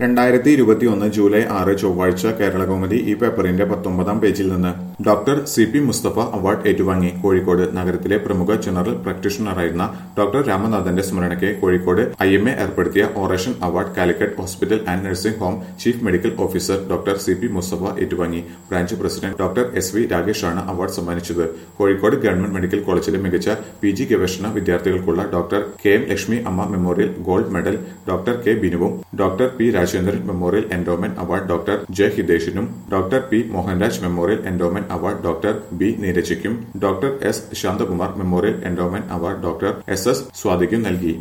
രണ്ടായിരത്തി ഇരുപത്തിയൊന്ന് ജൂലൈ ആറ് ചൊവ്വാഴ്ച കേരളകൗമുദി ഈ പേപ്പറിന്റെ പത്തൊമ്പതാം പേജിൽ നിന്ന് doctor C P Mustafa award ഏറ്റുവാങ്ങി കോഴിക്കോട് നഗരത്തിലെ പ്രമുഖ ജനറൽ പ്രാക്ടീഷണറായിരുന്ന ഡോക്ടർ രാമനാഥന്റെ സ്മരണയ്ക്ക് കോഴിക്കോട് ഐ എം എ ഏർപ്പെടുത്തിയ oration award Calicut hospital and nursing home chief medical officer doctor C P Mustafa ഏറ്റുവാങ്ങി branch president doctor S V രാകേഷാണ് അവാർഡ് സമ്മാനിച്ചത് കോഴിക്കോട് ഗവൺമെന്റ് മെഡിക്കൽ കോളേജിലെ മികച്ച പി ജി ഗവേഷണ വിദ്യാർത്ഥികൾക്കുള്ള doctor K M Lakshmi Amma memorial gold medal doctor K ബിനുവും doctor P Rajendran memorial endowment award doctor J ഹിതേഷിനും doctor P Mohanraj memorial endowment award doctor B നീരജയ്ക്കും doctor S Shanthakumar memorial endowment award doctor S S സ്വാതിക്കും നൽകി